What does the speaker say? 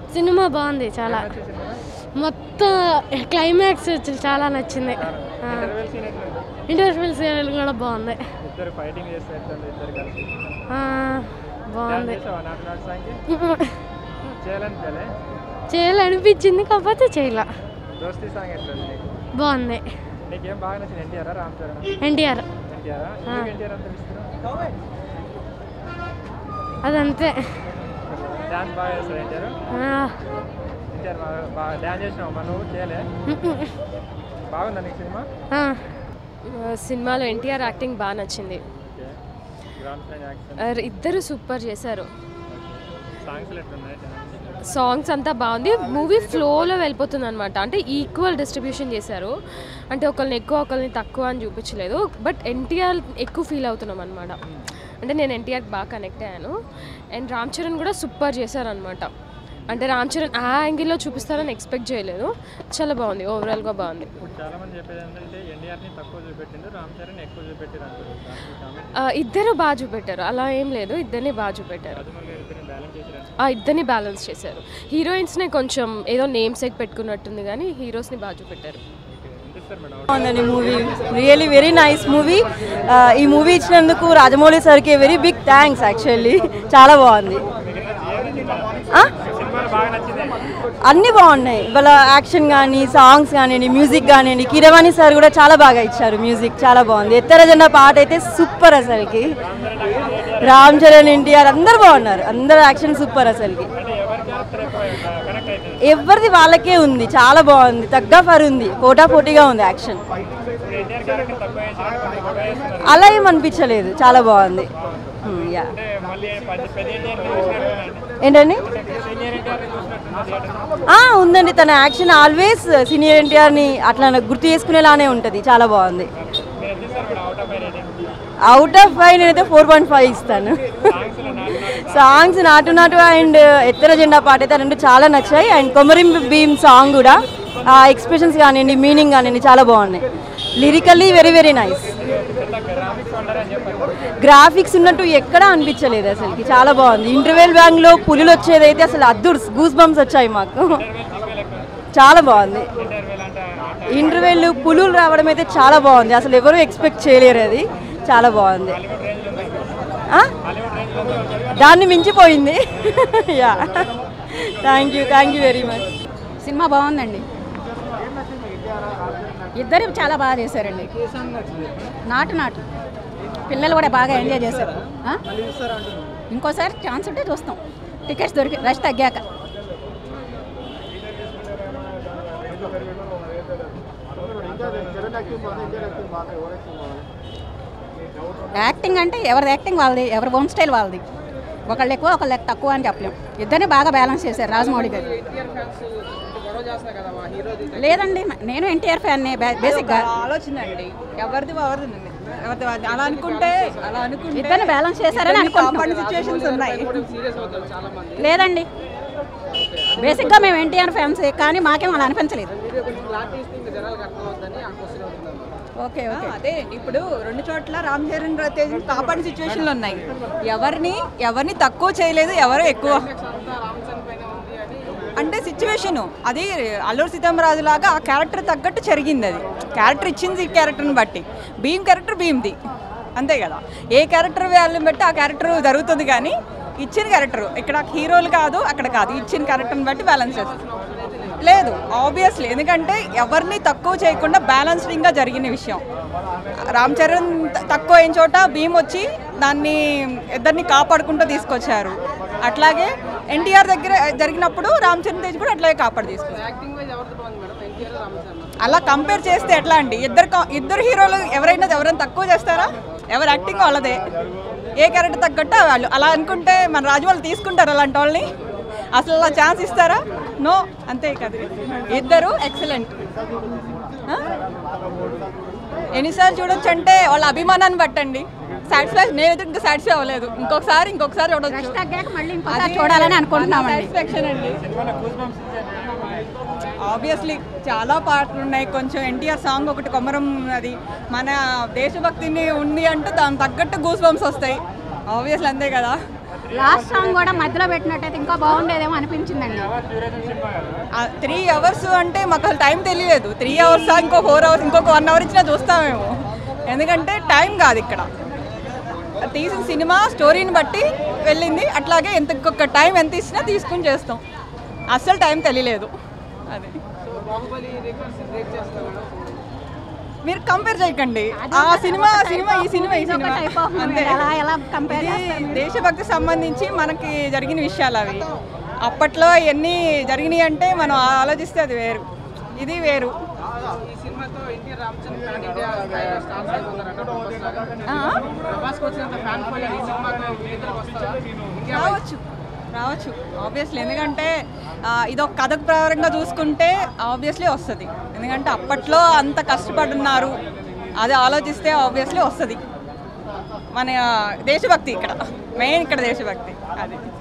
Cinema బాగుంది చాలా నచ్చింది సినిమా మొత్తం క్లైమాక్స్ చాలా నచ్చింది ఆ, ఇంటర్వెల్ సీన్ ఎట్లుంది ఇంటర్వెల్ సీరియల్ కూడా బాగుంది ఇద్దరు ఫైటింగ్ చేస్తే ఎట్లుంది ఇద్దరు కలిసి ఆ, డాన్స్ బాగుంది చేసావా నాటు నాటు సాంగ్కి చేయాలనిపించలే చేయాలనిపించింది కాకపోతే చేయలే దోస్తీ సాంగ్ ఎట్లుంది నీకు బాగుంది నీకేం బాగా నచ్చింది ఎన్టీఆర్ రామ్ చరణ్ ఎన్టీఆర్ ఎన్టీఆర్ ఎందుకు ఎన్టీఆర్ అంత ఇష్టం అదంతే డాన్స్ బాగా చేస్తారు ఎన్టీఆర్ ఆ, ఎన్టీఆర్ బాగా బాగా డాన్స్ చేసినావు మా నువ్వు చేయలే బాగుందా నీకు సినిమా ఆ, సినిమాలో ఎన్టీఆర్ యాక్టింగ్ బాగా నచ్చింది ఓకే గ్రౌండ్ ఫ్లైన్ యాక్షన్ అర్ ఇద్దరు సూపర్ చేశారు సాంగ్స్ ఎట్లున్నాయి సాంగ్స్ అంతా బాగుంది మూవీ ఫ్లోలో వెళ్ళిపోతుంది అనమాట అంటే ఈక్వల్ డిస్ట్రిబ్యూషన్ చేశారు అంటే ఒకరిని ఎక్కువ ఒకరిని తక్కువ అని చూపించలేదు బట్ ఎన్టీఆర్ ఎక్కువ ఫీల్ అవుతున్నాం అనమాట అంటే నేను ఎన్టీఆర్కి బాగా కనెక్ట్ అయ్యాను అండ్ రామ్ చరణ్ కూడా సూపర్ చేశారనమాట అంటే రామ్ చరణ్ ఆ యాంగిల్లో చూపిస్తారని ఎక్స్పెక్ట్ చేయలేదు చాలా బాగుంది ఓవరాల్గా బాగుంది ఇప్పుడు చాలా మంది చెప్పేది ఏంటంటే ఎన్టీఆర్ని తక్కువ చూపెట్టిండు రామ్ చరణ్ ఎక్కువ చూపెట్టిరు అంటారు దానికి కామెంట్ ఆ, ఇద్దరు బాగా చూపెట్టారు అలా ఏం లేదు ఇద్దరిని బాగా చూపెట్టారు రాజమౌళి గారు ఇద్దరిని బ్యాలెన్స్ చేసిరంట ఆ ఇద్దరిని బ్యాలెన్స్ చేశారు హీరోయిన్స్ని కొంచెం ఏదో నేమ్ సెక్ పెట్టుకున్నట్టుంది కానీ హీరోస్ని బాగా చూపెట్టారు ఎంత ఇస్తారు మేడం బాగుందండి movie really very nice movie ఈ మూవీ ఇచ్చినందుకు రాజమౌళి సార్కి వెరీ బిగ్ థ్యాంక్స్ యాక్చువల్లీ చాలా బాగుంది ఆ? సినిమాలో బాగా నచ్చింది అన్నీ బాగున్నాయి వాళ్ళ యాక్షన్ కానీ సాంగ్స్ కానివ్వండి మ్యూజిక్ కానివ్వండి కీరవాణి సార్ కూడా చాలా బాగా ఇచ్చారు మ్యూజిక్ చాలా బాగుంది ఎత్తర జెండా పాట అయితే సూపర్ అసలుకి రామ్ చరణ్ ఎన్టీఆర్ అందరు బాగున్నారు అందరు యాక్షన్ సూపర్ అసలుకి అంటే ఎవరి క్యారెక్టర్ ఎక్కువ కనెక్ట్ అవుతుంది ఎవరిది వాళ్ళకే ఉంది చాలా బాగుంది తగ్గ ఫర్ ఉంది పోటా పోటీగా ఉంది యాక్షన్ ఇప్పుడు ఎన్టీఆర్ క్యారెక్టర్ తక్కువ చేసినట్టు కొంచెం ఎక్కువ చేస్తున్నారు అలా ఏం అనిపించలేదు చాలా బాగుంది Hmm, యా అంటే మళ్ళీ పెద్ద పెద్ద ఎన్టీఆర్ చూసినట్టు ఏంటండి సీనియర్ ఎన్టీఆర్ చూసినట్టు థియేటర్ ఆ, ఉందండి తన యాక్షన్ ఆల్వేస్ సీనియర్ ఎన్టీఆర్ని అట్లా గుర్తు చేసుకునేలానే ఉంటుంది చాలా బాగుంది మీరు ఎంత ఇస్తారు madam out of five rating out of five నేనైతే ఫోర్ పాయింట్ ఫైవ్ ఇస్తాను సాంగ్స్లో నాటు నాటు సాంగ్స్ నాటు నాటు అండ్ ఎత్తర జెండా పాట అయితే రెండు చాలా నచ్చాయి అండ్ కొమరిం భీమ్ సాంగ్ కూడా ఆ ఎక్స్ప్రెషన్స్ కానివ్వండి మీనింగ్ కానివ్వండి చాలా బాగున్నాయి lyrically very very nice graphics ఉండరని చెప్పారు గ్రాఫిక్స్ ఉన్నట్టు ఎక్కడా అనిపించలేదు అసలుకి చాలా బాగుంది ఇంటర్వెల్ బ్యాంగ్లో పులులు వచ్చేదైతే అసలు అద్దుర్స్ గూస్ బంప్స్ వచ్చాయి మాకు చాలా బాగుంది ఇంటర్వెల్ అంటే ఇంటర్వెల్ పులులు రావడం అయితే చాలా బాగుంది అసలు ఎవరు ఎక్స్పెక్ట్ చేయలేరు అది చాలా బాగుంది ఆ? దాన్ని మించిపోయింది yeah thank you thank you very much సినిమా బాగుందండి ఇద్దరు చాలా బాగా చేశారండి నాటు నాటు పిల్లలు కూడా బాగా ఎంజాయ్ చేశారు ఆ? ఇంకోసారి ఛాన్స్ ఉంటే చూస్తాం టికెట్స్ దొరికి రష్ తగ్గాక యాక్టింగ్ అంటే ఎవరి యాక్టింగ్ వాళ్ళది ఎవరి హోమ్ స్టైల్ వాళ్ళది ఒకళ్ళు ఎక్కువ ఒకళ్ళు తక్కువ అని చెప్పలేం ఇద్దరిని బాగా బ్యాలెన్స్ చేశారు రాజమౌళి గారు లేదండి నేను ఎన్టీఆర్ ఫ్యాన్ బేసిక్గా ఆలోచన అండి ఎవరిది ఎవరిది ఎవరిది వారిది. అలా అనుకుంటే అలా అనుకుంటే ఇద్దరిని బ్యాలెన్స్ చేశారని అనుకుంటున్నాం సిచ్యువేషన్స్ ఉన్నాయి లేదండి బేసిక్గా మేము ఎన్టీఆర్ ఫ్యాన్స్ కానీ మాకేం అలా అనిపించలేదు ఓకే ఓకే అదే ఇప్పుడు రెండు చోట్ల రామ్ చరణ్ తేజ్ కాపాడిన సిచ్యువేషన్లు ఉన్నాయి ఎవరిని ఎవరిని తక్కువ చేయలేదు ఎవరు ఎక్కువ అంటే సిచ్యువేషన్ అది అల్లూరు సీతారామరాజు లాగా ఆ క్యారెక్టర్ తగ్గట్టు జరిగింది అది క్యారెక్టర్ ఇచ్చింది ఈ క్యారెక్టర్ని బట్టి భీమ్ క్యారెక్టర్ భీమ్ది అంతే కదా ఏ క్యారెక్టర్ వాళ్ళని బట్టి ఆ క్యారెక్టర్ జరుగుతుంది కానీ ఇచ్చిన క్యారెక్టర్ ఇక్కడ హీరోలు కాదు అక్కడ కాదు ఇచ్చిన క్యారెక్టర్ని బట్టి బ్యాలెన్స్ చేస్తుంది లేదు ఆబ్వియస్లీ ఎందుకంటే ఎవరిని తక్కువ చేయకుండా బ్యాలెన్స్డింగ్గా జరిగిన విషయం రామ్ చరణ్ త- తక్కువ అయిన చోట భీమ్ వచ్చి దాన్ని ఇద్దరిని కాపాడుకుంటూ తీసుకొచ్చారు అట్లాగే ఎన్టీఆర్ దగ్గర జరిగినప్పుడు రామ్ చరణ్ తేజ్ కూడా అట్లాగే కాపాడు తీసుకొచ్చారు అలా కంపేర్ చేస్తే ఎట్లా అండి ఇద్దరు కా- ఇద్దరు హీరోలు ఎవరైనా ఎవరైనా తక్కువ చేస్తారా ఎవరు యాక్టింగ్ వాళ్ళదే ఏ క్యారెక్టర్ తగ్గట్టు వాళ్ళు అలా అనుకుంటే మన రాజమౌళి తీసుకుంటారు అలాంటి వాళ్ళని అసలు అలా ఛాన్స్ ఇస్తారా నో అంతే కదా ఇద్దరు ఎక్సలెంట్ ఎన్నిసార్లు చూడొచ్చు అంటే వాళ్ళ అభిమానాన్ని బట్టండి సాటిస్ఫై నేనైతే ఇంకా సాటిస్ఫై అవ్వలేదు ఇంకొకసారి ఇంకొకసారి చూడొచ్చు రష్ తగ్గాక మళ్ళీ ఇంకోసారి చూడాలని అనుకుంటున్నామండి సాటిస్ఫాక్షన్ అండి ఆబ్వియస్లీ చాలా పాటలు ఉన్నాయి కొంచెం ఎన్టీఆర్ సాంగ్ ఒకటి కొమరం అది మన దేశభక్తిని ఉంది అంటే దానికి తగ్గట్టు గూస్ బంప్స్ వస్తాయి ఆబ్వియస్లీ అంతే కదా లాస్ట్ సాంగ్ కూడా మధ్యలో పెట్టినట్టయితే ఇంకా బాగుండేదేమో అనిపించిందండి త్రీ అవర్స్ అంటే మాకు అసలు టైం తెలియలేదు త్రీ అవర్స్ ఇంకో ఫోర్ అవర్స్ ఇంకొక వన్ అవర్ ఇచ్చినా చూస్తామేమో ఎందుకంటే టైం కాదు ఇక్కడ తీసిన సినిమా స్టోరీని బట్టి వెళ్ళింది అట్లాగే ఎంత ఇంకొక టైం ఎంత ఇచ్చినా తీసుకుని చేస్తాం అస్సలు టైం తెలియలేదు అది మీరు కంపేర్ చేయకండి ఆ సినిమా ఆ సినిమా ఈ సినిమా ఈ సినిమా టైప్ ఆఫ్ అంతే ఎలా ఎలా కంపేర్ ఇది దేశభక్తి సంబంధించి మనకి జరిగిన విషయాలు అవి అప్పట్లో ఎన్ని జరిగినాయి అంటే మనం ఆలోచిస్తే అది వేరు ఇది వేరు ఆ? రావచ్చు రావచ్చు ఆబ్వియస్లీ ఎందుకంటే ఆ, ఇది ఒక కథకు ప్రకారంగా చూసుకుంటే ఆబ్వియస్లీ వస్తుంది ఎందుకంటే అప్పట్లో అంత కష్టపడున్నారు అది ఆలోచిస్తే ఆబ్వియస్లీ వస్తుంది మన దేశభక్తి ఇక్కడ మెయిన్ ఇక్కడ దేశభక్తి అది